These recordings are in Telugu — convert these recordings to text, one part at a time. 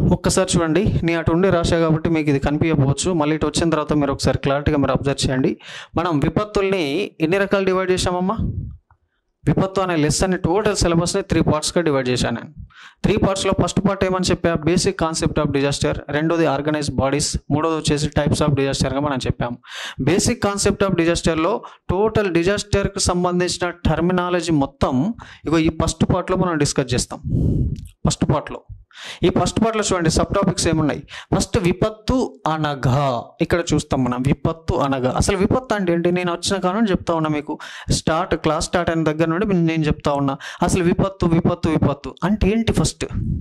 ఒక్కసారి చూడండి నేను అటు ఉండి రాశా కాబట్టి మీకు ఇది కనిపించకపోవచ్చు మళ్ళీ ఇటు వచ్చిన తర్వాత మీరు ఒకసారి క్లారిటీగా మీరు అబ్జర్వ్ చేయండి మనం విపత్తుల్ని ఎన్ని రకాలు డివైడ్ చేసామమ్మా విపత్తు అనే లెసన్ టోటల్ సిలబస్ని త్రీ పార్ట్స్గా డివైడ్ చేశాను నేను త్రీ పార్ట్స్లో ఫస్ట్ పార్ట్ ఏమని చెప్పా బేసిక్ కాన్సెప్ట్ ఆఫ్ డిజాస్టర్ రెండోది ఆర్గనైజ్ బాడీస్ మూడోది వచ్చేసి టైప్స్ ఆఫ్ డిజాస్టర్గా మనం చెప్పాము బేసిక్ కాన్సెప్ట్ ఆఫ్ డిజాస్టర్లో టోటల్ డిజాస్టర్కి సంబంధించిన టర్మినాలజీ మొత్తం ఇగో ఈ ఫస్ట్ పార్ట్లో మనం డిస్కస్ చేస్తాం ఫస్ట్ పార్ట్లో ఈ ఫస్ట్ పార్ట్లో చూడండి సబ్ టాపిక్స్ ఏమున్నాయి ఫస్ట్ విపత్తు అనగా ఇక్కడ చూస్తాం మనం విపత్తు అనగా అసలు విపత్తు అంటే ఏంటి నేను వచ్చిన కారణం చెప్తా ఉన్నా మీకు స్టార్ట్ క్లాస్ స్టార్ట్ అయిన దగ్గర నుండి నేను చెప్తా ఉన్నా అసలు విపత్తు విపత్తు విపత్తు అంటే ఏంటి ఫస్ట్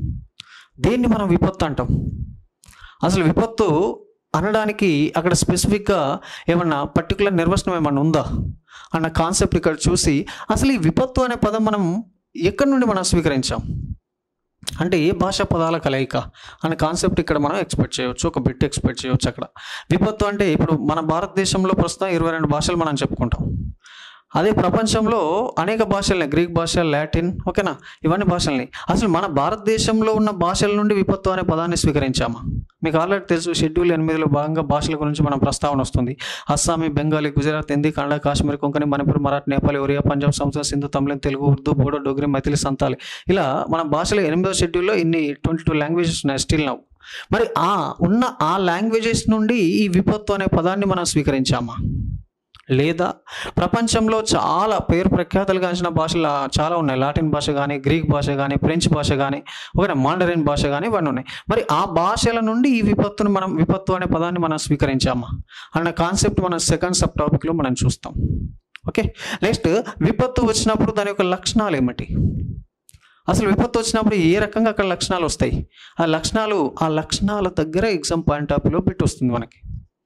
దేన్ని మనం విపత్తు అంటాం అసలు విపత్తు అనడానికి అక్కడ స్పెసిఫిక్గా ఏమన్నా పర్టికులర్ నిర్వచనం ఏమన్నా ఉందా అన్న కాన్సెప్ట్ ఇక్కడ చూసి అసలు ఈ విపత్తు అనే పదం మనం ఎక్కడి నుండి మనం స్వీకరించాం అంటే ఏ భాషా పదాల కలయిక అనే కాన్సెప్ట్ ఇక్కడ మనం ఎక్స్పెక్ట్ చేయవచ్చు ఒక బిట్ ఎక్స్పెక్ట్ చేయవచ్చు అక్కడ విపత్తు అంటే ఇప్పుడు మన భారతదేశంలో ప్రస్తుతం ఇరవై రెండు భాషలు మనం చెప్పుకుంటాం అదే ప్రపంచంలో అనేక భాషల్ని గ్రీక్ భాష లాటిన్ ఓకేనా ఇవన్నీ భాషల్ని అసలు మన భారతదేశంలో ఉన్న భాషల నుండి విపత్తు అనే పదాన్ని స్వీకరించామా మీకు ఆల్రెడీ తెలుసు షెడ్యూల్ ఎనిమిదిలో భాగంగా భాషల గురించి మనం ప్రస్తావన వస్తుంది అస్సామీ బెంగాలీ గుజరాత్ హిందీ కన్నడ కాశ్మీర్ కొంకణి మణిపూర్ మరాఠీ నేపాలి ఒరియా పంజాబ్ సంస్కృతం సింధు తమిళం తెలుగు ఉర్దూ బోడో డోగ్రి మైథిలి సంతాలి ఇలా మన భాషలో ఎనిమిదో షెడ్యూల్లో ఇన్ని ట్వంటీ టూ లాంగ్వేజెస్ ఉన్నాయి స్టిల్ నౌ మరి ఆ ఉన్న ఆ లాంగ్వేజెస్ నుండి ఈ విపత్తు అనే పదాన్ని మనం స్వీకరించామా లేదా ప్రపంచంలో చాలా పేరు ప్రఖ్యాతలు గాంచిన భాషలు చాలా ఉన్నాయి లాటిన్ భాష కానీ గ్రీక్ భాష కానీ ఫ్రెంచ్ భాష కానీ ఒకటి మాండరిన్ భాష కానీ ఇవన్నీ ఉన్నాయి మరి ఆ భాషల నుండి ఈ విపత్తును మనం విపత్తు అనే పదాన్ని మనం స్వీకరించామా అన్న కాన్సెప్ట్ మనం సెకండ్ సబ్ టాపిక్లో మనం చూస్తాం ఓకే నెక్స్ట్ విపత్తు వచ్చినప్పుడు దాని యొక్క లక్షణాలు ఏమిటి అసలు విపత్తు వచ్చినప్పుడు ఏ రకంగా అక్కడ లక్షణాలు వస్తాయి ఆ లక్షణాలు ఆ లక్షణాల దగ్గర ఎగ్జామ్ పాయింట్ ఆఫ్ వ్యూలో బిట్ వస్తుంది మనకి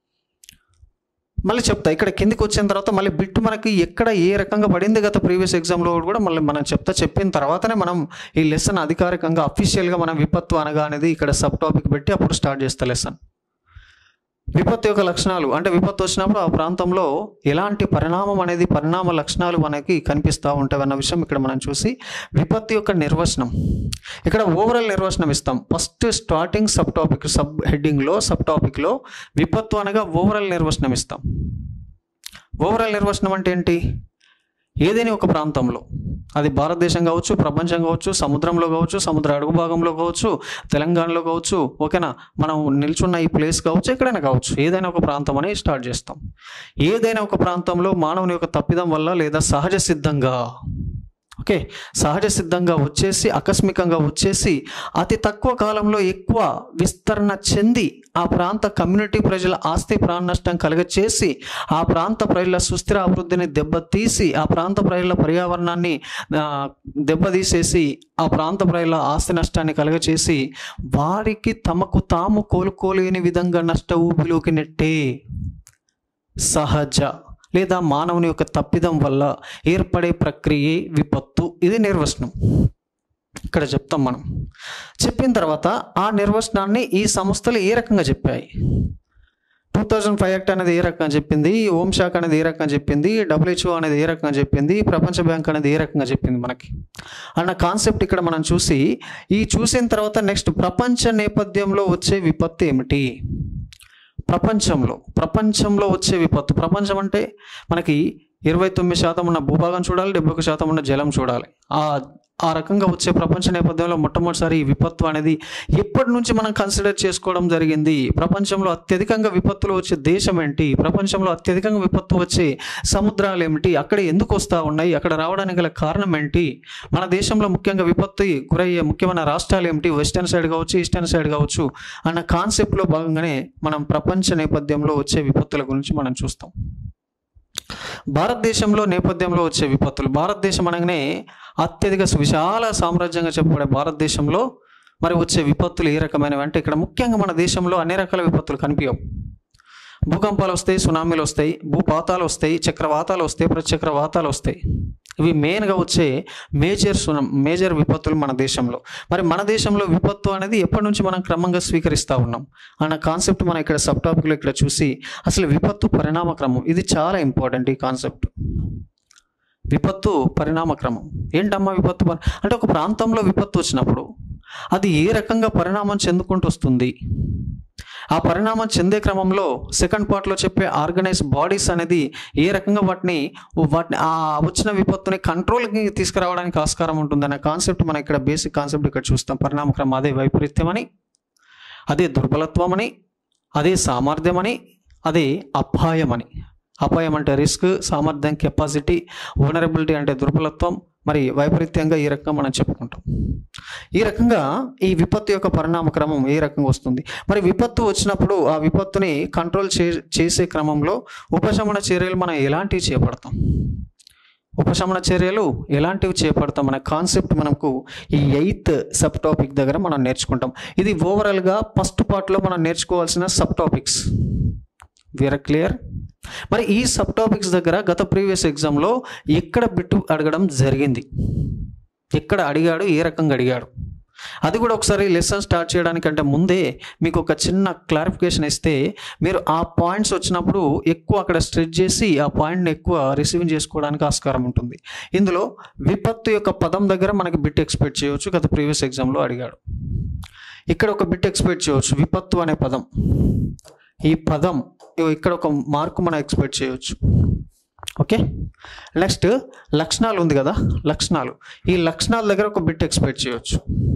మళ్ళీ చెప్తా ఇక్కడ కిందికి వచ్చిన తర్వాత మళ్ళీ బిట్ మనకి ఎక్కడ ఏ రకంగా పడింది గత ప్రీవియస్ ఎగ్జామ్లో కూడా మళ్ళీ మనం చెప్తా చెప్పిన తర్వాతనే మనం ఈ లెసన్ అధికారికంగా అఫీషియల్గా మనం విపత్తు అనగా అనేది ఇక్కడ సబ్ టాపిక్ పెట్టి అప్పుడు స్టార్ట్ చేస్తా లెసన్ విపత్తు యొక్క లక్షణాలు అంటే విపత్తు వచ్చినప్పుడు ఆ ప్రాంతంలో ఎలాంటి పరిణామం అనేది పరిణామ లక్షణాలు మనకి కనిపిస్తూ ఉంటాయి అన్న విషయం ఇక్కడ మనం చూసి విపత్తు యొక్క నిర్వచనం ఇక్కడ ఓవరాల్ నిర్వచనం ఇస్తాం first starting sub topic sub హెడ్డింగ్లో సబ్ టాపిక్లో విపత్తు అనగా ఓవరాల్ నిర్వచనం ఇస్తాం ఓవరాల్ నిర్వచనం అంటే ఏంటి ఏదైనా ఒక ప్రాంతంలో అది భారతదేశం కావచ్చు ప్రపంచం కావచ్చు సముద్రంలో కావచ్చు సముద్ర అడుగు భాగంలో కావచ్చు తెలంగాణలో కావచ్చు ఓకేనా మనం నిల్చున్న ఈ ప్లేస్ కావచ్చు ఎక్కడైనా కావచ్చు ఏదైనా ఒక ప్రాంతం అని స్టార్ట్ చేస్తాం ఏదైనా ఒక ప్రాంతంలో మానవుని యొక్క తప్పిదం వల్ల లేదా సహజ సిద్ధంగా ఓకే సహజ సిద్ధంగా వచ్చేసి ఆకస్మికంగా వచ్చేసి అతి తక్కువ కాలంలో ఎక్కువ విస్తరణ చెంది ఆ ప్రాంత కమ్యూనిటీ ప్రజల ఆస్తి ప్రాణ నష్టం కలుగచేసి ఆ ప్రాంత ప్రజల సుస్థిర అభివృద్ధిని దెబ్బతీసి ఆ ప్రాంత ప్రజల పర్యావరణాన్ని ఆ, దెబ్బతీసేసి ఆ ప్రాంత ప్రజల ఆస్తి నష్టాన్ని కలుగచేసి వారికి తమకు తాము కోలుకోలేని విధంగా నష్ట ఊపిలోకి నెట్టే సహజ లేదా మానవుని యొక్క తప్పిదం వల్ల ఏర్పడే ప్రక్రియే విపత్తు ఇది నిర్వచనం ఇక్కడ చెప్తాం మనం చెప్పిన తర్వాత ఆ నిర్వచనాన్ని ఈ సంస్థలు ఏ రకంగా చెప్పాయి టూ థౌజండ్ ఫైవ్ యాక్ట్ అనేది ఏ రకంగా చెప్పింది హోమ్ శాఖ అనేది ఏ రకంగా చెప్పింది డబ్ల్యూహెచ్ఓ అనేది ఏ రకంగా చెప్పింది ప్రపంచ బ్యాంక్ అనేది ఏ రకంగా చెప్పింది మనకి అన్న కాన్సెప్ట్ ఇక్కడ మనం చూసి ఈ చూసిన తర్వాత నెక్స్ట్ ప్రపంచ నేపథ్యంలో వచ్చే విపత్తు ఏమిటి ప్రపంచంలో ప్రపంచంలో వచ్చే విపత్తు ప్రపంచం అంటే మనకి ఇరవై తొమ్మిది శాతం ఉన్న భూభాగం చూడాలి డెబ్బై ఒక శాతం ఉన్న జలం చూడాలి ఆ ఆ రకంగా వచ్చే ప్రపంచ నేపథ్యంలో మొట్టమొదటిసారి ఈ విపత్తు అనేది ఎప్పటి నుంచి మనం కన్సిడర్ చేసుకోవడం జరిగింది ప్రపంచంలో అత్యధికంగా విపత్తులు వచ్చే దేశం ఏంటి ప్రపంచంలో అత్యధికంగా విపత్తు వచ్చే సముద్రాలు ఏమిటి అక్కడ ఎందుకు వస్తూ ఉన్నాయి అక్కడ రావడానికి గల కారణం ఏంటి మన దేశంలో ముఖ్యంగా విపత్తు గురయ్యే ముఖ్యమైన రాష్ట్రాలు ఏమిటి వెస్టర్న్ సైడ్ కావచ్చు ఈస్టర్న్ సైడ్ కావచ్చు అన్న కాన్సెప్ట్లో భాగంగానే మనం ప్రపంచ నేపథ్యంలో వచ్చే విపత్తుల గురించి మనం చూస్తాం భారతదేశంలో నేపథ్యంలో వచ్చే విపత్తులు భారతదేశం అనగానే అత్యధిక విశాల సామ్రాజ్యంగా చెప్పబడే భారతదేశంలో మరి వచ్చే విపత్తులు ఏ రకమైనవి అంటే ఇక్కడ ముఖ్యంగా మన దేశంలో అన్ని రకాల విపత్తులు కనిపించవు భూకంపాలు వస్తాయి సునామీలు వస్తాయి భూపాతాలు వస్తాయి చక్రవాతాలు వస్తాయి ప్రతిచక్రవాతాలు వస్తాయి ఇవి మెయిన్గా వచ్చే మేజర్ సున మేజర్ విపత్తులు మన దేశంలో మరి మన దేశంలో విపత్తు అనేది ఎప్పటి నుంచి మనం క్రమంగా స్వీకరిస్తూ ఉన్నాం అన్న కాన్సెప్ట్ మనం ఇక్కడ సబ్ టాపిక్లో ఇక్కడ చూసి అసలు విపత్తు పరిణామ క్రమం ఇది చాలా ఇంపార్టెంట్ ఈ కాన్సెప్ట్ విపత్తు పరిణామ క్రమం ఏంటమ్మా విపత్తు పరి- అంటే ఒక ప్రాంతంలో విపత్తు వచ్చినప్పుడు అది ఏ రకంగా పరిణామం చెందుకుంటూ వస్తుంది ఆ పరిణామం చెందే క్రమంలో సెకండ్ పార్ట్లో చెప్పే ఆర్గనైజ్ బాడీస్ అనేది ఏ రకంగా వాటిని వాటిని ఆ వచ్చిన విపత్తుని కంట్రోల్కి తీసుకురావడానికి ఆస్కారం ఉంటుందనే కాన్సెప్ట్ మనం ఇక్కడ బేసిక్ కాన్సెప్ట్ ఇక్కడ చూస్తాం పరిణామక్రమం అదే వైపరీత్యం అని అదే దుర్బలత్వం అని అదే సామర్థ్యం అని అదే అపాయం అని అపాయం అంటే రిస్క్ సామర్థ్యం కెపాసిటీ ఓనరబిలిటీ అంటే దుర్బలత్వం మరి వైపరీత్యంగా ఈ రకంగా మనం చెప్పుకుంటాం ఈ రకంగా ఈ విపత్తు యొక్క పరిణామ క్రమం ఏ రకంగా వస్తుంది మరి విపత్తు వచ్చినప్పుడు ఆ విపత్తుని కంట్రోల్ చే చేసే క్రమంలో ఉపశమన చర్యలు మనం ఎలాంటివి చేపడతాం ఉపశమన చర్యలు ఎలాంటివి చేపడతాం అనే కాన్సెప్ట్ మనకు ఈ ఎయిత్ సబ్ టాపిక్ దగ్గర మనం నేర్చుకుంటాం ఇది ఓవరాల్గా ఫస్ట్ పార్ట్లో మనం నేర్చుకోవాల్సిన సబ్ టాపిక్స్ వీఆర్ క్లియర్ మరి ఈ సబ్ టాపిక్స్ దగ్గర గత ప్రీవియస్ ఎగ్జామ్లో ఎక్కడ బిట్టు అడగడం జరిగింది ఎక్కడ అడిగాడు ఏ రకంగా అడిగాడు అది కూడా ఒకసారి లెసన్ స్టార్ట్ చేయడానికంటే ముందే మీకు ఒక చిన్న క్లారిఫికేషన్ ఇస్తే మీరు ఆ పాయింట్స్ వచ్చినప్పుడు ఎక్కువ అక్కడ స్ట్రెచ్ చేసి ఆ పాయింట్ని ఎక్కువ రిసీవ్ చేసుకోవడానికి ఆస్కారం ఉంటుంది ఇందులో విపత్తు యొక్క పదం దగ్గర మనకి బిట్ ఎక్స్పెక్ట్ చేయవచ్చు గత ప్రీవియస్ ఎగ్జామ్లో అడిగాడు ఇక్కడ ఒక బిట్ ఎక్స్పెక్ట్ చేయవచ్చు విపత్తు అనే పదం ఈ పదం ఇగో ఇక్కడ ఒక మార్కు మనం ఎక్స్పెక్ట్ చేయవచ్చు ఓకే నెక్స్ట్ లక్షణాలు ఉంది కదా లక్షణాలు ఈ లక్షణాల దగ్గర ఒక బిట్ ఎక్స్పెక్ట్ చేయవచ్చు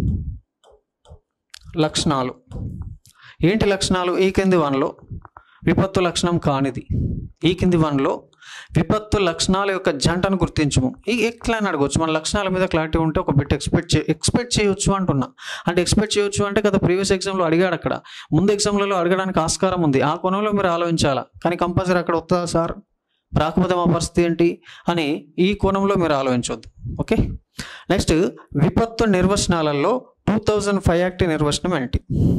లక్షణాలు ఏంటి లక్షణాలు ఈ కింది వన్లో విపత్తు లక్షణం కానిది ఈ కింది వన్లో విపత్తు లక్షణాల యొక్క జంటను గుర్తించము ఈ ఎట్లా అని అడగవచ్చు మన లక్షణాల మీద క్లారిటీ ఉంటే ఒక బిట్ ఎక్స్పెక్ట్ చే ఎక్స్పెక్ట్ చేయొచ్చు అంటున్నా అంటే ఎక్స్పెక్ట్ చేయొచ్చు అంటే కదా ప్రీవియస్ ఎగ్జామ్లో అడిగాడు అక్కడ ముందు ఎగ్జామ్లలో అడగడానికి ఆస్కారం ఉంది ఆ కోణంలో మీరు ఆలోచించాలా కానీ కంపల్సరీ అక్కడ వస్తుందా సార్ రాకపోతే మా పరిస్థితి ఏంటి అని ఈ కోణంలో మీరు ఆలోచించవద్దు ఓకే నెక్స్ట్ విపత్తు నిర్వచనాలలో టూ థౌజండ్ ఫైవ్ యాక్ట్ నిర్వచనం ఏంటి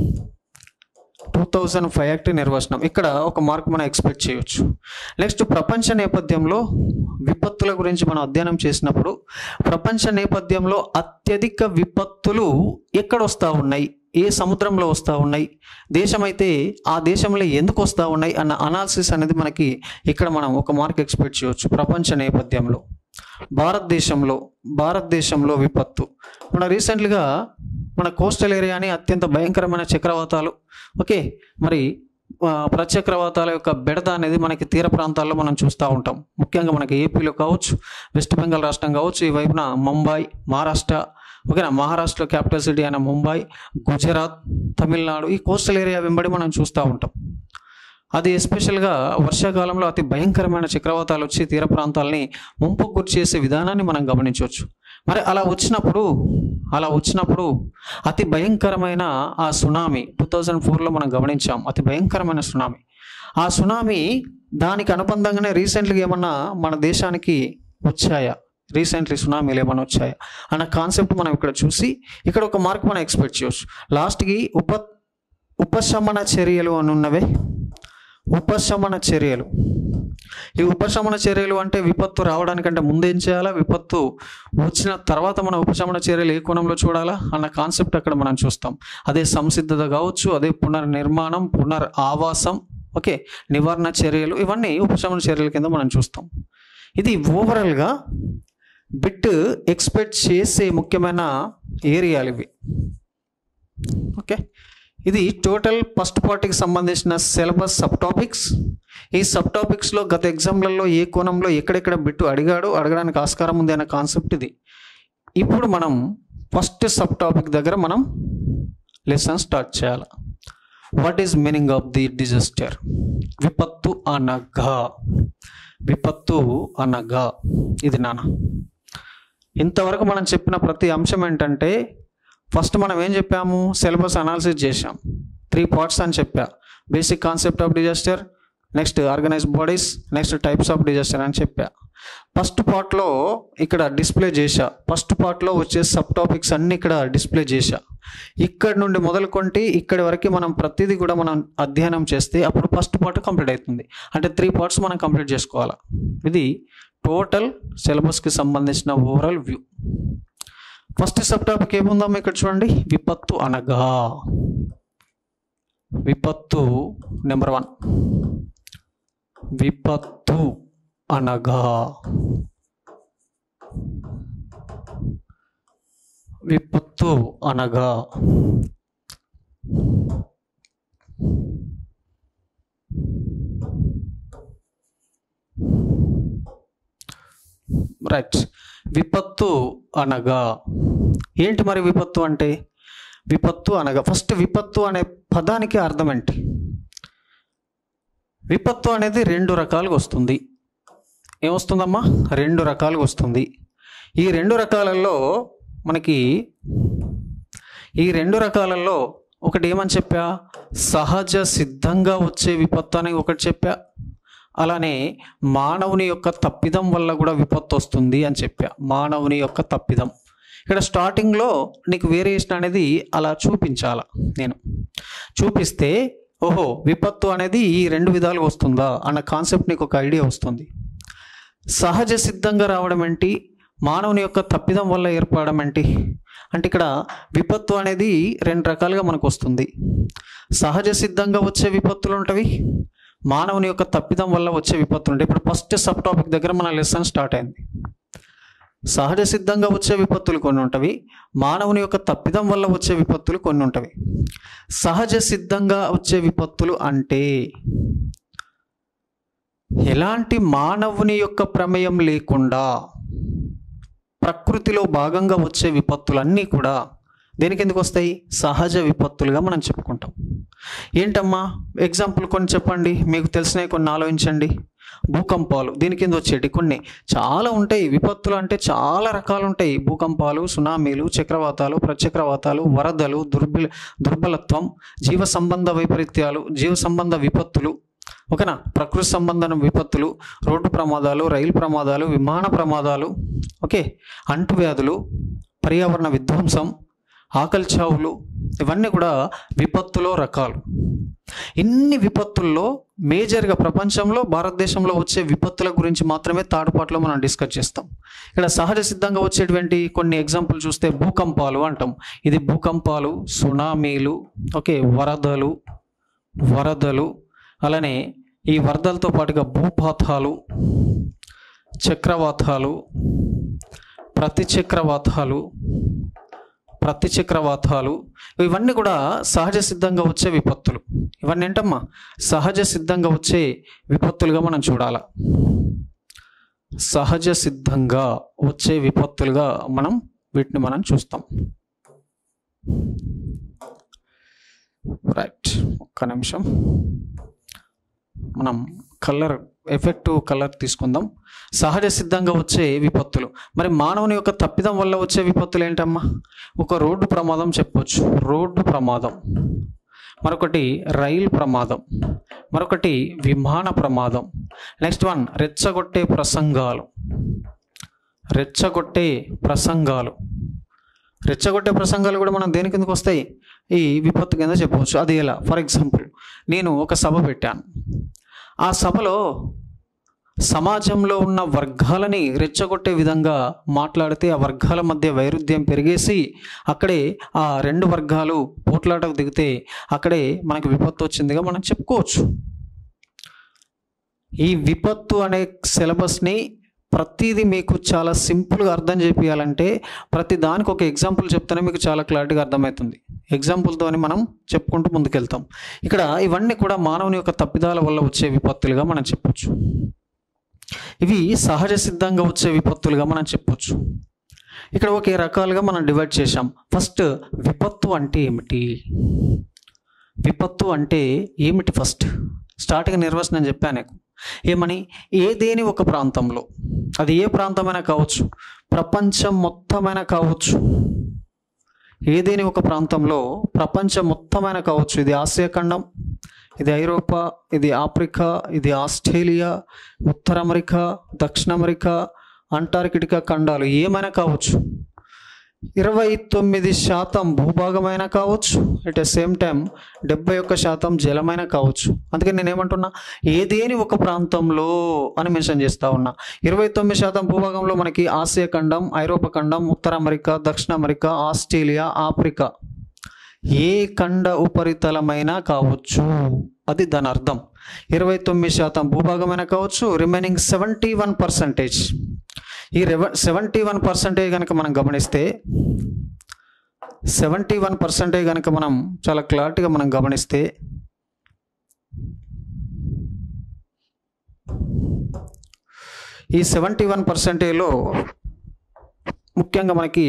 టూ థౌజండ్ ఫైవ్ యాక్ట్ నిర్వచనం ఇక్కడ ఒక మార్క్ మనం ఎక్స్పెక్ట్ చేయొచ్చు నెక్స్ట్ ప్రపంచ నేపథ్యంలో విపత్తుల గురించి మనం అధ్యయనం చేసినప్పుడు ప్రపంచ నేపథ్యంలో అత్యధిక విపత్తులు ఎక్కడ వస్తూ ఉన్నాయి ఏ సముద్రంలో వస్తూ ఉన్నాయి దేశమైతే ఆ దేశంలో ఎందుకు వస్తూ ఉన్నాయి అన్న అనాలిసిస్ అనేది మనకి ఇక్కడ మనం ఒక మార్క్ ఎక్స్పెక్ట్ చేయొచ్చు ప్రపంచ నేపథ్యంలో భారతదేశంలో భారతదేశంలో విపత్తు మన రీసెంట్గా మన కోస్టల్ ఏరియాని అత్యంత భయంకరమైన చక్రవాతాలు ఓకే మరి ఆ, ప్రచక్రవాతాల యొక్క బెడద అనేది మనకి తీర ప్రాంతాల్లో మనం చూస్తూ ఉంటాం ముఖ్యంగా మనకి ఏపీలో కావచ్చు వెస్ట్ బెంగాల్ రాష్ట్రం కావచ్చు ఈ వైపున ముంబై మహారాష్ట్ర ఓకేనా మహారాష్ట్ర క్యాపిటల్ సిటీ అయిన ముంబై గుజరాత్ తమిళనాడు ఈ కోస్టల్ ఏరియా వెంబడి మనం చూస్తూ ఉంటాం అది ఎస్పెషల్గా వర్షాకాలంలో అతి భయంకరమైన చక్రవాతాలు వచ్చి తీర ప్రాంతాలని ముంపుకు గురి చేసే విధానాన్ని మనం గమనించవచ్చు మరి అలా వచ్చినప్పుడు అలా వచ్చినప్పుడు అతి భయంకరమైన ఆ సునామీ టూ థౌజండ్ ఫోర్లో మనం గమనించాం అతి భయంకరమైన సునామీ ఆ సునామీ దానికి అనుబంధంగానే రీసెంట్గా ఏమన్నా మన దేశానికి వచ్చాయా రీసెంట్లీ సునామీలు ఏమైనా వచ్చాయా అన్న కాన్సెప్ట్ మనం ఇక్కడ చూసి ఇక్కడ ఒక మార్క్ మనం ఎక్స్పెక్ట్ చేయొచ్చు లాస్ట్కి ఉప ఉపశమన చర్యలు అని ఉన్నవే ఉపశమన చర్యలు ఈ ఉపశమన చర్యలు అంటే విపత్తు రావడానికంటే ముందేం చేయాలా విపత్తు వచ్చిన తర్వాత మన ఉపశమన చర్యలు ఏ కోణంలో చూడాలా అన్న కాన్సెప్ట్ అక్కడ మనం చూస్తాం అదే సంసిద్ధత కావచ్చు అదే పునర్నిర్మాణం పునర్ ఆవాసం ఓకే నివారణ చర్యలు ఇవన్నీ ఉపశమన చర్యల కింద మనం చూస్తాం ఇది ఓవరాల్గా బిట్ ఎక్స్పెక్ట్ చేసే ముఖ్యమైన ఏరియాలు ఇవి ఓకే ఇది టోటల్ ఫస్ట్ పార్ట్కి సంబంధించిన సిలబస్ సబ్ టాపిక్స్ ఈ సబ్ టాపిక్స్లో గత ఎగ్జామ్లలో ఏ కోణంలో ఎక్కడెక్కడ బిట్టు అడిగాడు అడగడానికి ఆస్కారం ఉంది అనే కాన్సెప్ట్ ఇది ఇప్పుడు మనం ఫస్ట్ సబ్ టాపిక్ దగ్గర మనం లెసన్ స్టార్ట్ చేయాలి what is meaning of the disaster విపత్తు అనగా విపత్తు అనగా ఇది నాన్న ఇంతవరకు మనం చెప్పిన ప్రతి అంశం ఏంటంటే ఫస్ట్ మనం ఏం చెప్పాము సిలబస్ అనాలిసిస్ చేసాం త్రీ పార్ట్స్ అని చెప్పా basic concept of disaster next organise bodies next types of disaster అని చెప్పా ఫస్ట్ పార్ట్లో ఇక్కడ డిస్ప్లే చేశా ఫస్ట్ పార్ట్లో వచ్చే సబ్ టాపిక్స్ అన్ని ఇక్కడ డిస్ప్లే చేశా ఇక్కడ నుండి మొదలుకొంటే ఇక్కడి వరకు మనం ప్రతిదీ కూడా మనం అధ్యయనం చేస్తే అప్పుడు ఫస్ట్ పార్ట్ కంప్లీట్ అవుతుంది అంటే త్రీ పార్ట్స్ మనం కంప్లీట్ చేసుకోవాలి ఇది టోటల్ సిలబస్కి సంబంధించిన overall view first sub topic ఏముందాం ఇక్కడ చూడండి విపత్తు అనగా విపత్తు నెంబర్ వన్ విపత్తు అనగా విపత్తు అనగా రైట్ విపత్తు అనగా ఏంటి మరి విపత్తు అంటే విపత్తు అనగా ఫస్ట్ విపత్తు అనే పదానికి అర్థం ఏంటి విపత్తు అనేది రెండు రకాలుగా వస్తుంది ఏమొస్తుందమ్మా రెండు రకాలుగా వస్తుంది ఈ రెండు రకాలలో మనకి ఈ రెండు రకాలలో ఒకటి ఏమని చెప్పా సహజ సిద్ధంగా వచ్చే విపత్తు అని ఒకటి చెప్పా అలానే మానవుని యొక్క తప్పిదం వల్ల కూడా విపత్తు వస్తుంది అని చెప్పా మానవుని యొక్క తప్పిదం ఇక్కడ స్టార్టింగ్లో నీకు వేరియేషన్ అనేది అలా చూపించాల నేను చూపిస్తే ఓహో విపత్తు అనేది ఈ రెండు విధాలుగా వస్తుందా అన్న కాన్సెప్ట్ నీకు ఒక ఐడియా వస్తుంది సహజ సిద్ధంగా రావడం ఏంటి మానవుని యొక్క తప్పిదం వల్ల ఏర్పడడం ఏంటి అంటే ఇక్కడ విపత్తు అనేది రెండు రకాలుగా మనకు వస్తుంది సహజ సిద్ధంగా వచ్చే విపత్తులు ఉంటవి మానవుని యొక్క తప్పిదం వల్ల వచ్చే విపత్తులు ఉంటాయి ఇప్పుడు ఫస్ట్ సబ్ టాపిక్ దగ్గర మన లెసన్ స్టార్ట్ అయింది సహజ సిద్ధంగా వచ్చే విపత్తులు కొన్ని ఉంటవి మానవుని యొక్క తప్పిదం వల్ల వచ్చే విపత్తులు కొన్ని ఉంటవి సహజ సిద్ధంగా వచ్చే విపత్తులు అంటే ఎలాంటి మానవుని యొక్క ప్రమేయం లేకుండా ప్రకృతిలో భాగంగా వచ్చే విపత్తులన్నీ కూడా దేనికి ఎందుకు వస్తాయి సహజ విపత్తులుగా మనం చెప్పుకుంటాం ఏంటమ్మా ఎగ్జాంపుల్ కొన్ని చెప్పండి మీకు తెలిసినవి కొన్ని ఆలోచించండి భూకంపాలు దీని కింద వచ్చేటి కొన్ని చాలా ఉంటాయి విపత్తులు అంటే చాలా రకాలు ఉంటాయి భూకంపాలు సునామీలు చక్రవాతాలు ప్రచక్రవాతాలు వరదలు దుర్బల దుర్బలత్వం జీవ సంబంధ వైపరీత్యాలు జీవ సంబంధ విపత్తులు ఓకేనా ప్రకృతి సంబంధం విపత్తులు రోడ్డు ప్రమాదాలు రైలు ప్రమాదాలు విమాన ప్రమాదాలు ఓకే అంటువ్యాధులు పర్యావరణ విధ్వంసం ఆకలి చావులు ఇవన్నీ కూడా విపత్తులో రకాలు ఇన్ని విపత్తుల్లో మేజర్గా ప్రపంచంలో భారతదేశంలో వచ్చే విపత్తుల గురించి మాత్రమే తాడుపాట్లో మనం డిస్కస్ చేస్తాం ఇక్కడ సహజ సిద్ధంగా వచ్చేటువంటి కొన్ని ఎగ్జాంపుల్ చూస్తే భూకంపాలు అంటాం ఇది భూకంపాలు సునామీలు ఓకే వరదలు వరదలు అలానే ఈ వరదలతో పాటుగా భూపాతాలు చక్రవాతాలు ప్రతిచక్రవాతాలు ప్రతిచక్రవాతాలు ఇవన్నీ కూడా సహజ సిద్ధంగా వచ్చే విపత్తులు ఇవన్నీ ఏంటమ్మా సహజ సిద్ధంగా వచ్చే విపత్తులుగా మనం చూడాల సహజ సిద్ధంగా వచ్చే విపత్తులుగా మనం వీటిని మనం చూస్తాం రైట్ ఒక్క నిమిషం మనం కలర్ ఎఫెక్టివ్ కలర్ తీసుకుందాం సహజ సిద్ధంగా వచ్చే విపత్తులు మరి మానవుని యొక్క తప్పిదం వల్ల వచ్చే విపత్తులు ఏంటమ్మా ఒక రోడ్డు ప్రమాదం చెప్పొచ్చు రోడ్డు ప్రమాదం మరొకటి రైలు ప్రమాదం మరొకటి విమాన ప్రమాదం నెక్స్ట్ వన్ రెచ్చగొట్టే ప్రసంగాలు రెచ్చగొట్టే ప్రసంగాలు రెచ్చగొట్టే ప్రసంగాలు కూడా మనం దేని కిందకు వస్తాయి ఈ విపత్తు కింద చెప్పవచ్చు అది ఎలా ఫర్ ఎగ్జాంపుల్ నేను ఒక సభ పెట్టాను ఆ సభలో సమాజంలో ఉన్న వర్గాలని రెచ్చగొట్టే విధంగా మాట్లాడితే ఆ వర్గాల మధ్య వైరుధ్యం పెరిగేసి అక్కడే ఆ రెండు వర్గాలు పోట్లాటకు దిగితే అక్కడే మనకి విపత్తు వచ్చిందిగా మనం చెప్పుకోవచ్చు ఈ విపత్తు అనే సిలబస్ని ప్రతిదీ మీకు చాలా సింపుల్గా అర్థం చేపించాలంటే ప్రతి దానికి ఒక ఎగ్జాంపుల్ చెప్తేనే మీకు చాలా క్లారిటీగా అర్థమవుతుంది ఎగ్జాంపుల్తోని మనం చెప్పుకుంటూ ముందుకెళ్తాం ఇక్కడ ఇవన్నీ కూడా మానవుని యొక్క తప్పిదాల వల్ల వచ్చే విపత్తులుగా మనం చెప్పొచ్చు ఇవి సహజ సిద్ధంగా వచ్చే విపత్తులుగా మనం చెప్పొచ్చు ఇక్కడ ఒకే రకాలుగా మనం డివైడ్ చేశాం ఫస్ట్ విపత్తు అంటే ఏమిటి విపత్తు అంటే ఏమిటి ఫస్ట్ స్టార్టింగ్ నిర్వచనం చెప్పాను నీకు ఏమని ఏదేని ఒక ప్రాంతంలో అది ఏ ప్రాంతమైనా కావచ్చు ప్రపంచం మొత్తమైనా కావచ్చు ఏదేని ఒక ప్రాంతంలో ప్రపంచం మొత్తమైనా కావచ్చు ఇది ఆసియా ఖండం ఇది ఐరోపా ఇది ఆఫ్రికా ఇది ఆస్ట్రేలియా ఉత్తర అమెరికా దక్షిణ అమెరికా అంటార్కిటికా ఖండాలు ఏమైనా కావచ్చు ఇరవై తొమ్మిది శాతం భూభాగమైనా కావచ్చు ఎట్ ద సేమ్ టైం డెబ్బై ఒక్క శాతం జలమైన కావచ్చు అందుకని నేను ఏమంటున్నా ఏదేని ఒక ప్రాంతంలో అని మెన్షన్ చేస్తా ఉన్నా ఇరవై తొమ్మిది శాతం భూభాగంలో మనకి ఆసియా ఖండం ఐరోపా ఖండం ఉత్తర అమెరికా దక్షిణ అమెరికా ఆస్ట్రేలియా ఆఫ్రికా ఏ ఖండ ఉపరితలమైనా కావచ్చు అది దాని అర్థం ఇరవై తొమ్మిది శాతం భూభాగమైనా కావచ్చు రిమైనింగ్ సెవెంటీ వన్ పర్సంటేజ్ ఈ రెవ సెవెంటీ వన్ పర్సంటేజ్ కనుక మనం గమనిస్తే సెవెంటీ వన్ పర్సెంటేజ్ కనుక మనం చాలా క్లారిటీగా మనం గమనిస్తే ఈ సెవెంటీ వన్ పర్సెంటేజ్లో ముఖ్యంగా మనకి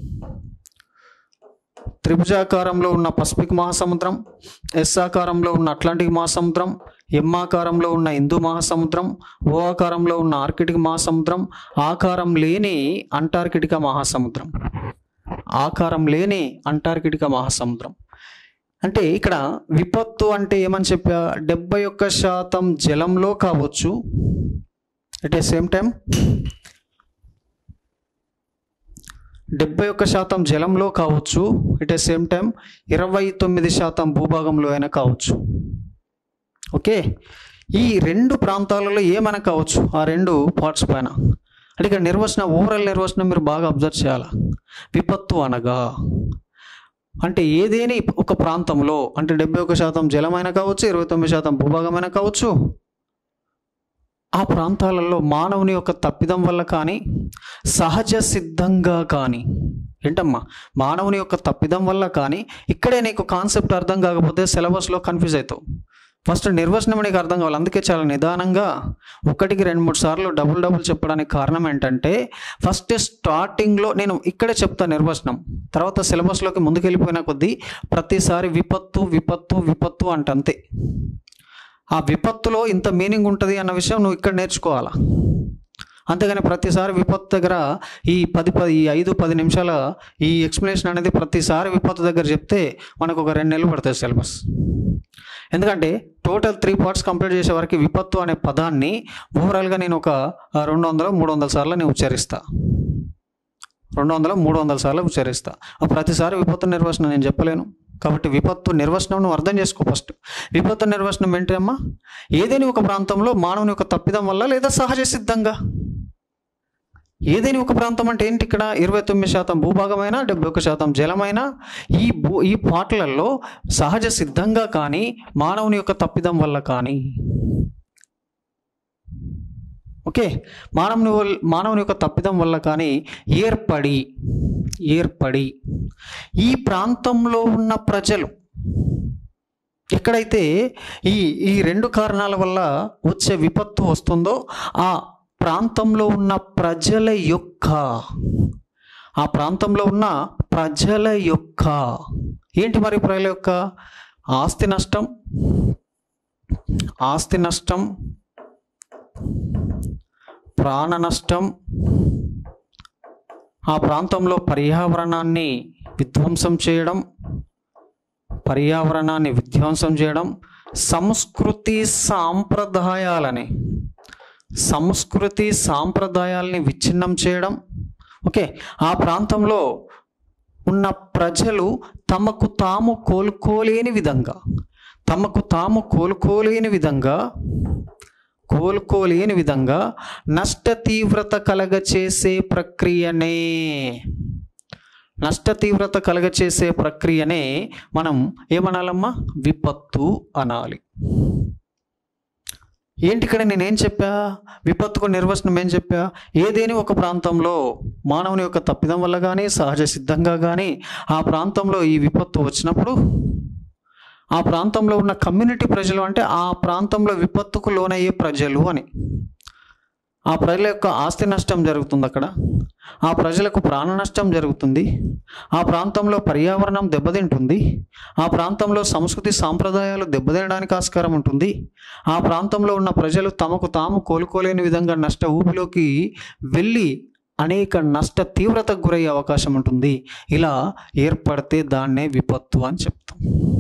త్రిభుజాకారంలో ఉన్న పసిఫిక్ మహాసముద్రం ఎస్ ఆకారంలో ఉన్న అట్లాంటిక్ మహాసముద్రం ఎం ఆకారంలో ఉన్న హిందూ మహాసముద్రం ఓ ఆకారంలో ఉన్న ఆర్కిటిక్ మహాసముద్రం ఆకారం లేని అంటార్కిటికా మహాసముద్రం ఆకారం లేని అంటార్కిటికా మహాసముద్రం అంటే ఇక్కడ విపత్తు అంటే ఏమని చెప్పా డెబ్బై ఒక్క శాతం జలంలో కావచ్చు అట్ ఏ సేమ్ టైం డెబ్బై ఒక్క శాతం జలంలో కావచ్చు ఎట్ ఏ సేమ్ టైం ఇరవై తొమ్మిది శాతం భూభాగంలో అయినా కావచ్చు ఓకే ఈ రెండు ప్రాంతాలలో ఏమైనా కావచ్చు ఆ రెండు పార్ట్స్ పైన అంటే ఇక్కడ నిర్వచనం ఓవరాల్ నిర్వచనం మీరు బాగా అబ్జర్వ్ చేయాలి విపత్తు అనగా అంటే ఏదేని ఒక ప్రాంతంలో అంటే డెబ్బై ఒక శాతం జలమైన కావచ్చు ఇరవై తొమ్మిది శాతం భూభాగమైన కావచ్చు ఆ ప్రాంతాలలో మానవుని యొక్క తప్పిదం వల్ల కానీ సహజ సిద్ధంగా కానీ ఏంటమ్మా మానవుని యొక్క తప్పిదం వల్ల కానీ ఇక్కడే నీకు కాన్సెప్ట్ అర్థం కాకపోతే సిలబస్లో కన్ఫ్యూజ్ అవుతావు ఫస్ట్ నిర్వచనం నీకు అర్థం కావాలి అందుకే చాలా నిదానంగా ఒకటికి రెండు మూడు సార్లు డబుల్ డబుల్ చెప్పడానికి కారణం ఏంటంటే ఫస్ట్ స్టార్టింగ్లో నేను ఇక్కడే చెప్తా నిర్వచనం తర్వాత సిలబస్లోకి ముందుకెళ్ళిపోయిన కొద్దీ ప్రతిసారి విపత్తు విపత్తు విపత్తు అంటంతే ఆ విపత్తులో ఇంత మీనింగ్ ఉంటుంది అన్న విషయం నువ్వు ఇక్కడ నేర్చుకోవాలా అంతేగాని ప్రతిసారి విపత్తు దగ్గర ఈ పది పది ఈ ఐదు పది నిమిషాల ఈ ఎక్స్ప్లెనేషన్ అనేది ప్రతిసారి విపత్తు దగ్గర చెప్తే మనకు ఒక రెండు నెలలు పడుతుంది సిలబస్ ఎందుకంటే టోటల్ త్రీ పార్ట్స్ కంప్లీట్ చేసే వరకు విపత్తు అనే పదాన్ని ఓవరాల్గా నేను ఒక రెండు వందలు మూడు వందల సార్లు నేను ఉచ్చరిస్తా రెండు వందల మూడు వందల సార్లు ఉచ్చరిస్తా ఆ ప్రతిసారి విపత్తు నిర్వచనం నేను చెప్పలేను కాబట్టి విపత్తు నిర్వచనం నువ్వు అర్థం చేసుకో ఫస్ట్ విపత్తు నిర్వచనం ఏంటమ్మా ఏదైనా ఒక ప్రాంతంలో మానవుని యొక్క తప్పిదం వల్ల లేదా సహజ సిద్ధంగా ఏదైనా ఒక ప్రాంతం అంటే ఏంటి ఇక్కడ ఇరవై తొమ్మిది శాతం భూభాగమైన డెబ్బై ఒక శాతం జలమైన ఈ భూ ఈ పాటలలో సహజ సిద్ధంగా కానీ మానవుని యొక్క తప్పిదం వల్ల కానీ ఓకే మానవుని వల్- మానవుని యొక్క తప్పిదం వల్ల కానీ ఏర్పడి ఏర్పడి ఈ ప్రాంతంలో ఉన్న ప్రజలు ఎక్కడైతే ఈ ఈ రెండు కారణాల వల్ల వచ్చే విపత్తు వస్తుందో ఆ ప్రాంతంలో ఉన్న ప్రజల యొక్క ఆ ప్రాంతంలో ఉన్న ప్రజల యొక్క ఏంటి మరి ప్రజల యొక్క ఆస్తి నష్టం ఆస్తి నష్టం ప్రాణ నష్టం ఆ ప్రాంతంలో పర్యావరణాన్ని విధ్వంసం చేయడం పర్యావరణాన్ని విధ్వంసం చేయడం సంస్కృతి సాంప్రదాయాలని సంస్కృతి సాంప్రదాయాల్ని విచ్ఛిన్నం చేయడం ఓకే ఆ ప్రాంతంలో ఉన్న ప్రజలు తమకు తాము కోలుకోలేని విధంగా తమకు తాము కోలుకోలేని విధంగా కోలుకోలేని విధంగా నష్ట తీవ్రత కలగచేసే ప్రక్రియనే నష్ట తీవ్రత కలగచేసే ప్రక్రియనే మనం ఏమనాలమ్మా విపత్తు అనాలి ఏంటి ఇక్కడ నేనేం చెప్పా విపత్తుకు నిర్వచనం ఏం చెప్పా ఏదేని ఒక ప్రాంతంలో మానవుని యొక్క తప్పిదం వల్ల కానీ సహజ సిద్ధంగా కానీ ఆ ప్రాంతంలో ఈ విపత్తు వచ్చినప్పుడు ఆ ప్రాంతంలో ఉన్న కమ్యూనిటీ ప్రజలు అంటే ఆ ప్రాంతంలో విపత్తుకు లోనయ్యే ప్రజలు అని ఆ ప్రజల యొక్క ఆస్తి నష్టం జరుగుతుంది అక్కడ ఆ ప్రజలకు ప్రాణ నష్టం జరుగుతుంది ఆ ప్రాంతంలో పర్యావరణం దెబ్బతింటుంది ఆ ప్రాంతంలో సంస్కృతి సాంప్రదాయాలు దెబ్బతినడానికి ఆస్కారం ఉంటుంది ఆ ప్రాంతంలో ఉన్న ప్రజలు తమకు తాము కోలుకోలేని విధంగా నష్ట ఊపిలోకి వెళ్ళి అనేక నష్ట తీవ్రతకు గురయ్యే అవకాశం ఉంటుంది ఇలా ఏర్పడితే దాన్నే విపత్తు అని చెప్తాం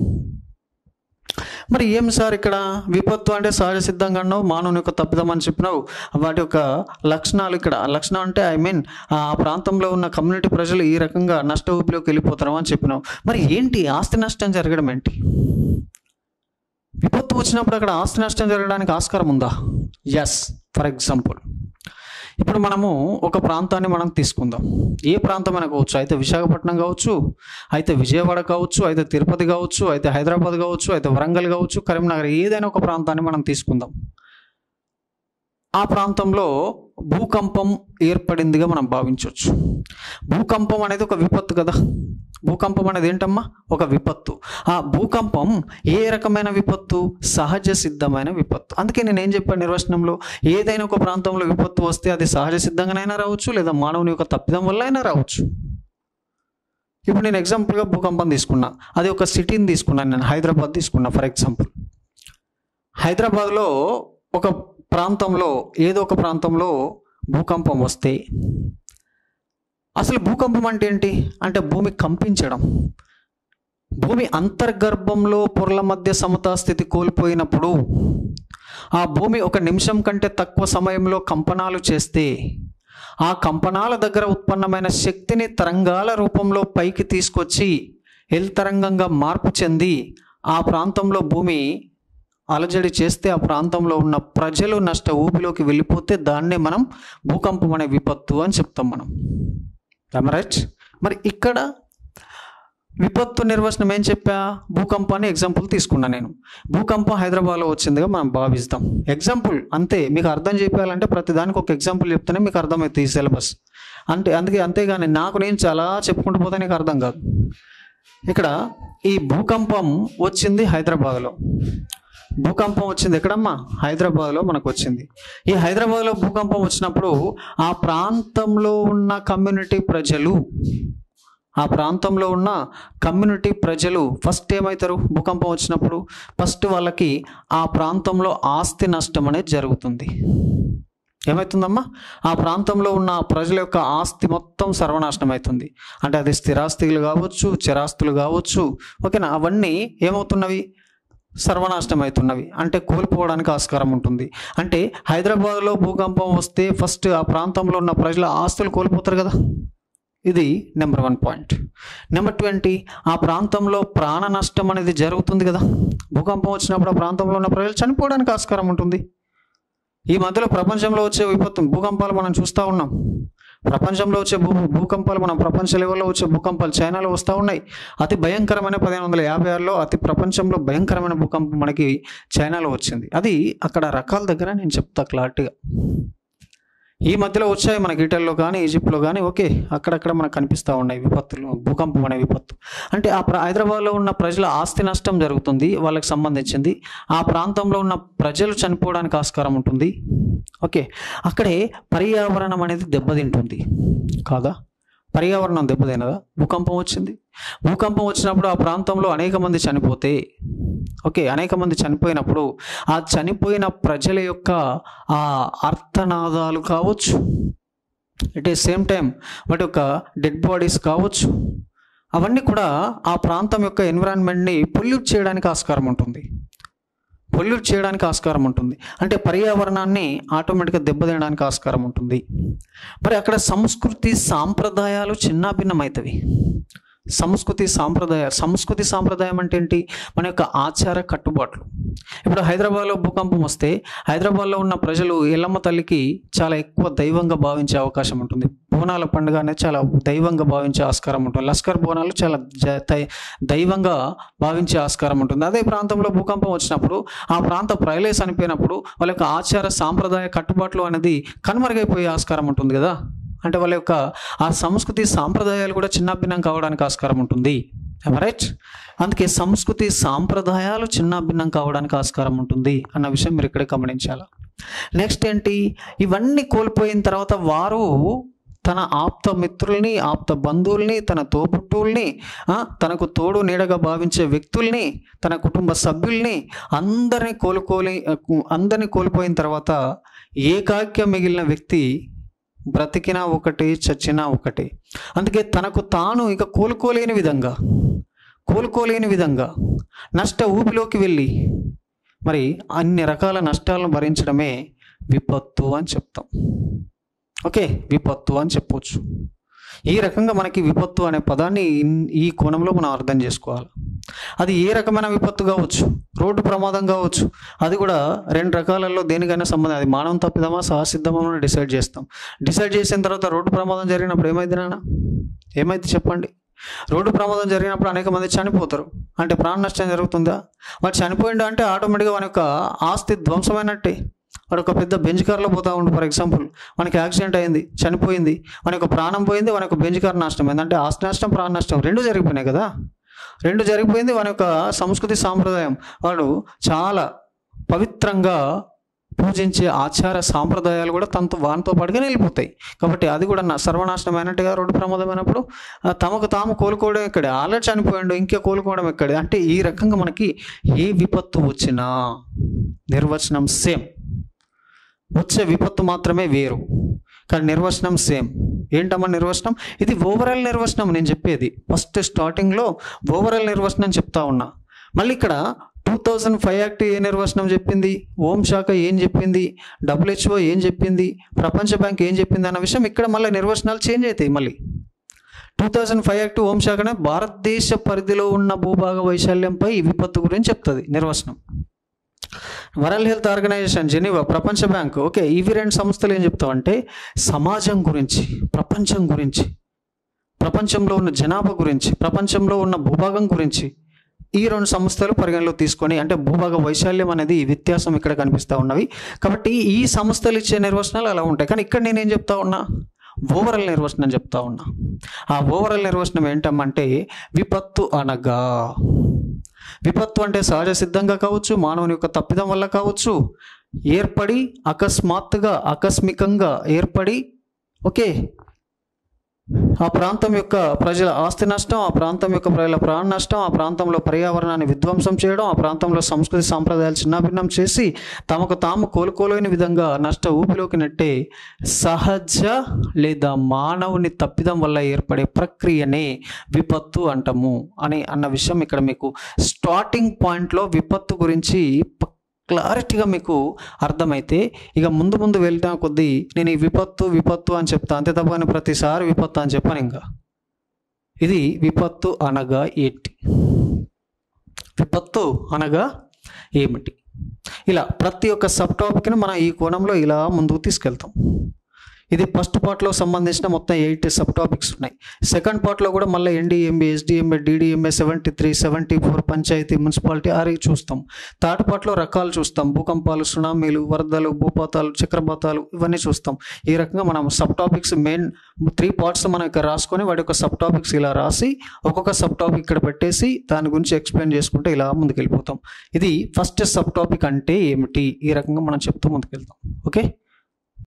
మరి ఏం సార్ ఇక్కడ విపత్తు అంటే సహజ సిద్ధంగా అన్నావు మానవుని యొక్క తప్పిదం అని చెప్పినావు వాటి యొక్క లక్షణాలు ఇక్కడ లక్షణం అంటే ఐ మీన్ ఆ ప్రాంతంలో ఉన్న కమ్యూనిటీ ప్రజలు ఈ రకంగా నష్ట ఊపిలోకి వెళ్ళిపోతారు అని చెప్పినావు మరి ఏంటి ఆస్తి నష్టం జరగడం ఏంటి విపత్తు వచ్చినప్పుడు అక్కడ ఆస్తి నష్టం జరగడానికి ఆస్కారం ఉందా ఎస్ ఫర్ ఎగ్జాంపుల్ ఇప్పుడు మనము ఒక ప్రాంతాన్ని మనం తీసుకుందాం ఏ ప్రాంతం అయినా కావచ్చు అయితే విశాఖపట్నం కావచ్చు అయితే విజయవాడ కావచ్చు అయితే తిరుపతి కావచ్చు అయితే హైదరాబాద్ కావచ్చు అయితే వరంగల్ కావచ్చు కరీంనగర్ ఏదైనా ఒక ప్రాంతాన్ని మనం తీసుకుందాం ఆ ప్రాంతంలో భూకంపం ఏర్పడిందిగా మనం భావించవచ్చు భూకంపం అనేది ఒక విపత్తు కదా భూకంపం అనేది ఏంటమ్మా ఒక విపత్తు ఆ భూకంపం ఏ రకమైన విపత్తు సహజ సిద్ధమైన విపత్తు అందుకే నేను ఏం చెప్పాను నిర్వచనంలో ఏదైనా ఒక ప్రాంతంలో విపత్తు వస్తే అది సహజ సిద్ధంగానైనా రావచ్చు లేదా మానవుని యొక్క తప్పిదం వల్ల అయినా రావచ్చు ఇప్పుడు నేను ఎగ్జాంపుల్గా భూకంపం తీసుకున్నా అది ఒక సిటీని తీసుకున్నాను నేను హైదరాబాద్ తీసుకున్నా ఫర్ ఎగ్జాంపుల్ హైదరాబాద్లో ఒక ప్రాంతంలో ఏదో ఒక ప్రాంతంలో భూకంపం వస్తే అసలు భూకంపం అంటే ఏంటి అంటే భూమి కంపించడం భూమి అంతర్గర్భంలో పొరల మధ్య సమతా స్థితి కోల్పోయినప్పుడు ఆ భూమి ఒక నిమిషం కంటే తక్కువ సమయంలో కంపనాలు చేస్తే ఆ కంపనాల దగ్గర ఉత్పన్నమైన శక్తిని తరంగాల రూపంలో పైకి తీసుకొచ్చి ఎల్ తరంగంగా మార్పు చెంది ఆ ప్రాంతంలో భూమి అలజడి చేస్తే ఆ ప్రాంతంలో ఉన్న ప్రజలు నష్ట ఊపిలోకి వెళ్ళిపోతే దాన్నే మనం భూకంపం అనే విపత్తు అని చెప్తాం మనం రైట్ మరి ఇక్కడ విపత్తు నిర్వచనం ఏం చెప్పా భూకంపాన్ని ఎగ్జాంపుల్ తీసుకున్నా నేను భూకంపం హైదరాబాద్లో వచ్చిందిగా మనం భావిస్తాం ఎగ్జాంపుల్ అంతే మీకు అర్థం చెప్పాలంటే ప్రతి దానికి ఒక ఎగ్జాంపుల్ చెప్తేనే మీకు అర్థమవుతుంది ఈ సిలబస్ అంటే అందుకే అంతేగాని నాకు నేను చాలా చెప్పుకుంటూ పోతే నీకు అర్థం కాదు ఇక్కడ ఈ భూకంపం వచ్చింది హైదరాబాద్లో భూకంపం వచ్చింది ఎక్కడమ్మా హైదరాబాద్లో మనకు వచ్చింది ఈ హైదరాబాద్లో భూకంపం వచ్చినప్పుడు ఆ ప్రాంతంలో ఉన్న కమ్యూనిటీ ప్రజలు ఆ ప్రాంతంలో ఉన్న కమ్యూనిటీ ప్రజలు ఫస్ట్ ఏమవుతారు భూకంపం వచ్చినప్పుడు ఫస్ట్ వాళ్ళకి ఆ ప్రాంతంలో ఆస్తి నష్టం అనేది జరుగుతుంది ఏమవుతుందమ్మా ఆ ప్రాంతంలో ఉన్న ప్రజల యొక్క ఆస్తి మొత్తం సర్వనాశనం అవుతుంది అంటే అది స్థిరాస్తులు కావచ్చు చిరాస్తులు కావచ్చు ఓకేనా అవన్నీ ఏమవుతున్నవి సర్వనాశనం అవుతున్నవి అంటే కోల్పోవడానికి ఆస్కారం ఉంటుంది అంటే హైదరాబాద్లో భూకంపం వస్తే ఫస్ట్ ఆ ప్రాంతంలో ఉన్న ప్రజల ఆస్తులు కోల్పోతారు కదా ఇది number one point number two ఏంటి ఆ ప్రాంతంలో ప్రాణ నష్టం అనేది జరుగుతుంది కదా భూకంపం వచ్చినప్పుడు ఆ ప్రాంతంలో ఉన్న ప్రజలు చనిపోవడానికి ఆస్కారం ఉంటుంది ఈ మధ్యలో ప్రపంచంలో వచ్చే విపత్తు భూకంపాలు మనం చూస్తూ ఉన్నాం ప్రపంచంలో వచ్చే భూ భూకంపాలు మనం ప్రపంచ లెవెల్లో వచ్చే భూకంపాలు చైనాలో వస్తూ ఉన్నాయి అతి భయంకరమైన పదిహేను వందల యాభై ఆరులో అతి ప్రపంచంలో భయంకరమైన భూకంపం మనకి చైనాలో వచ్చింది అది అక్కడ రకాల దగ్గర నేను చెప్తా క్లారిటీగా ఈ మధ్యలో వచ్చాయి మనకి ఇటలీలో కానీ ఈజిప్ట్లో కానీ ఓకే అక్కడక్కడ మనకు కనిపిస్తూ ఉన్నాయి విపత్తులు భూకంపం అనే విపత్తు అంటే ఆ ప్ర హైదరాబాద్లో ఉన్న ప్రజల ఆస్తి నష్టం జరుగుతుంది వాళ్ళకి సంబంధించింది ఆ ప్రాంతంలో ఉన్న ప్రజలు చనిపోవడానికి ఆస్కారం ఉంటుంది ఓకే అక్కడే పర్యావరణం అనేది దెబ్బతింటుంది కాదా పర్యావరణం దెబ్బతినదా భూకంపం వచ్చింది భూకంపం వచ్చినప్పుడు ఆ ప్రాంతంలో అనేక మంది చనిపోతే ఓకే అనేక మంది చనిపోయినప్పుడు ఆ చనిపోయిన ప్రజల యొక్క ఆ అర్థనాదాలు కావచ్చు అట్ ఏ సేమ్ టైం వాటి యొక్క డెడ్ బాడీస్ కావచ్చు అవన్నీ కూడా ఆ ప్రాంతం యొక్క ఎన్విరాన్మెంట్ని పొల్యూట్ చేయడానికి ఆస్కారం ఉంటుంది పొల్యూట్ చేయడానికి ఆస్కారం ఉంటుంది అంటే పర్యావరణాన్ని ఆటోమేటిక్గా దెబ్బతీయడానికి ఆస్కారం ఉంటుంది మరి అక్కడ సంస్కృతి సాంప్రదాయాలు చిన్నాభిన్నమవుతాయి సంస్కృతి సాంప్రదాయ సంస్కృతి సాంప్రదాయం అంటే ఏంటి మన యొక్క ఆచార కట్టుబాట్లు ఇప్పుడు హైదరాబాద్లో భూకంపం వస్తే హైదరాబాద్లో ఉన్న ప్రజలు ఎల్లమ్మ తల్లికి చాలా ఎక్కువ దైవంగా భావించే అవకాశం ఉంటుంది బోనాల పండుగ అనేది చాలా దైవంగా భావించే ఆస్కారం ఉంటుంది లస్కర్ బోనాలు చాలా జ- దై- దైవంగా భావించే ఆస్కారం ఉంటుంది అదే ప్రాంతంలో భూకంపం వచ్చినప్పుడు ఆ ప్రాంత ప్రజలే చనిపోయినప్పుడు వాళ్ళ యొక్క ఆచార సాంప్రదాయ కట్టుబాట్లు అనేది కనుమరుగైపోయే ఆస్కారం ఉంటుంది కదా అంటే వాళ్ళ యొక్క ఆ సంస్కృతి సాంప్రదాయాలు కూడా చిన్నాభిన్నం కావడానికి ఆస్కారం ఉంటుంది రైట్ అందుకే సంస్కృతి సాంప్రదాయాలు చిన్నాభిన్నం కావడానికి ఆస్కారం ఉంటుంది అన్న విషయం మీరు ఇక్కడే గమనించాలి నెక్స్ట్ ఏంటి ఇవన్నీ కోల్పోయిన తర్వాత వారు తన ఆప్త మిత్రుల్ని ఆప్త బంధువుల్ని తన తోబుట్టువుల్ని ఆ, తనకు తోడు నీడగా భావించే వ్యక్తుల్ని తన కుటుంబ సభ్యుల్ని అందరినీ కోలుకోలే అందరినీ కోల్పోయిన తర్వాత ఏకాక్య మిగిలిన వ్యక్తి బ్రతికినా ఒకటి చచ్చినా ఒకటి అందుకే తనకు తాను ఇక కోలుకోలేని విధంగా కోలుకోలేని విధంగా నష్ట ఊపిలోకి వెళ్ళి మరి అన్ని రకాల నష్టాలను భరించడమే విపత్తు అని చెప్తాం ఓకే విపత్తు అని చెప్పొచ్చు ఈ రకంగా మనకి విపత్తు అనే పదాన్ని ఇన్- ఈ కోణంలో మనం అర్థం చేసుకోవాలి అది ఏ రకమైన విపత్తు కావచ్చు రోడ్డు ప్రమాదం కావచ్చు అది కూడా రెండు రకాలలో దేనికైనా సంబంధం అది మానవం తప్పిదమా సహసిద్ధమా అని డిసైడ్ చేస్తాం డిసైడ్ చేసిన తర్వాత రోడ్డు ప్రమాదం జరిగినప్పుడు ఏమైంది నాన్న ఏమైంది చెప్పండి రోడ్డు ప్రమాదం జరిగినప్పుడు అనేక మంది చనిపోతారు అంటే ప్రాణ నష్టం జరుగుతుందా వాడు చనిపోయిండు అంటే ఆటోమేటిక్గా వాని యొక్క ఆస్తి ధ్వంసమైనట్టే వాడు ఒక పెద్ద బెంచ్ కార్లో పోతా ఉండు ఫర్ ఎగ్జాంపుల్ మనకి యాక్సిడెంట్ అయింది చనిపోయింది మన యొక్క ప్రాణం పోయింది మన యొక్క బెంచ్ కార్ నష్టం అయింది అంటే ఆస్తి నష్టం ప్రాణ నష్టం రెండు జరిగిపోయినాయి కదా రెండు జరిగిపోయింది వాని యొక్క సంస్కృతి సాంప్రదాయం వాడు చాలా పవిత్రంగా పూజించే ఆచార సాంప్రదాయాలు కూడా తనతో వానితో పాటుగా వెళ్ళిపోతాయి కాబట్టి అది కూడా నా సర్వనాశనమైనట్టుగా రోడ్డు ప్రమాదమైనప్పుడు ఆ, తమకు తాము కోలుకోవడం ఎక్కడే ఆల్రెడీ చనిపోయాడు ఇంకా కోలుకోవడం ఎక్కడే అంటే ఈ రకంగా మనకి ఏ విపత్తు వచ్చినా నిర్వచనం సేమ్ వచ్చే విపత్తు మాత్రమే వేరు కానీ నిర్వచనం సేమ్ ఏంటమ్మా నిర్వచనం ఇది ఓవరాల్ నిర్వచనం నేను చెప్పేది ఫస్ట్ స్టార్టింగ్లో ఓవరాల్ నిర్వచనం చెప్తా ఉన్నా మళ్ళీ ఇక్కడ టూ థౌజండ్ ఫైవ్ యాక్ట్ ఏ నిర్వచనం చెప్పింది హోం శాఖ ఏం చెప్పింది డబ్ల్యూహెచ్ఓ ఏం చెప్పింది ప్రపంచ బ్యాంక్ ఏం చెప్పింది అన్న విషయం ఇక్కడ మళ్ళీ నిర్వచనాలు చేంజ్ అవుతాయి మళ్ళీ two thousand five act home శాఖనే భారతదేశ పరిధిలో ఉన్న భూభాగ వైశాల్యంపై ఈ విపత్తు గురించి చెప్తుంది నిర్వచనం వరల్డ్ హెల్త్ ఆర్గనైజేషన్ జెనీవా ప్రపంచ బ్యాంక్ ఓకే ఇవి రెండు సంస్థలు ఏం చెప్తామంటే సమాజం గురించి ప్రపంచం గురించి ప్రపంచంలో ఉన్న జనాభా గురించి ప్రపంచంలో ఉన్న భూభాగం గురించి ఈ రెండు సంస్థలు పరిగణలో తీసుకొని అంటే భూభాగ వైశాల్యం అనేది వ్యత్యాసం ఇక్కడ కనిపిస్తూ ఉన్నవి కాబట్టి ఈ సంస్థలు ఇచ్చే నిర్వచనాలు అలా ఉంటాయి కానీ ఇక్కడ నేనేం చెప్తా ఉన్నా ఓవరాల్ నిర్వచనం చెప్తా ఉన్నా ఆ ఓవరాల్ నిర్వచనం ఏంటమ్మంటే విపత్తు అనగా విపత్తు అంటే సహజ సిద్ధంగా కావచ్చు మానవుని యొక్క తప్పిదం వల్ల కావచ్చు ఏర్పడి అకస్మాత్తుగా ఆకస్మికంగా ఏర్పడి ఓకే ఆ ప్రాంతం యొక్క ప్రజల ఆస్తి నష్టం ఆ ప్రాంతం యొక్క ప్రజల ప్రాణ నష్టం ఆ ప్రాంతంలో పర్యావరణాన్ని విధ్వంసం చేయడం ఆ ప్రాంతంలో సంస్కృతి సాంప్రదాయాలు చిన్నాభిన్నం చేసి తమకు తాము కోలుకోలేని విధంగా నష్ట ఊపిలోకి నెట్టే సహజ లేదా మానవుని తప్పిదం వల్ల ఏర్పడే ప్రక్రియనే విపత్తు అంటాము అని అన్న విషయం ఇక్కడ మీకు స్టార్టింగ్ పాయింట్లో విపత్తు గురించి ప- క్లారిటీగా మీకు అర్థమైతే ఇక ముందు ముందు వెళ్తా కొద్దీ నేను ఈ విపత్తు విపత్తు అని చెప్తా అంతే తప్ప నేను ప్రతిసారి విపత్తు అని చెప్పాను ఇంకా ఇది విపత్తు అనగా ఏంటి విపత్తు అనగా ఏమిటి ఇలా ప్రతి ఒక్క సబ్ టాపిక్ని మనం ఈ కోణంలో ఇలా ముందుకు తీసుకెళ్తాం ఇది ఫస్ట్ పార్ట్లో సంబంధించిన మొత్తం ఎయిట్ సబ్ టాపిక్స్ ఉన్నాయి సెకండ్ పార్ట్లో కూడా మళ్ళీ NDMA SDMA DDMA seventy three seventy four panchayati municipality ఆరి చూస్తాం థర్డ్ పార్ట్లో రకాలు చూస్తాం భూకంపాలు సునామీలు వరదలు భూపాతాలు చక్రపాతాలు ఇవన్నీ చూస్తాం ఈ రకంగా మనం sub topics main three parts మనం ఇక్కడ రాసుకొని వాటి యొక్క సబ్ టాపిక్స్ ఇలా రాసి ఒక్కొక్క సబ్ టాపిక్ ఇక్కడ పెట్టేసి దాని గురించి ఎక్స్ప్లెయిన్ చేసుకుంటే ఇలా ముందుకు వెళ్ళిపోతాం ఇది ఫస్ట్ సబ్ టాపిక్ అంటే ఏమిటి ఈ రకంగా మనం చెప్తూ ముందుకెళ్తాం ఓకే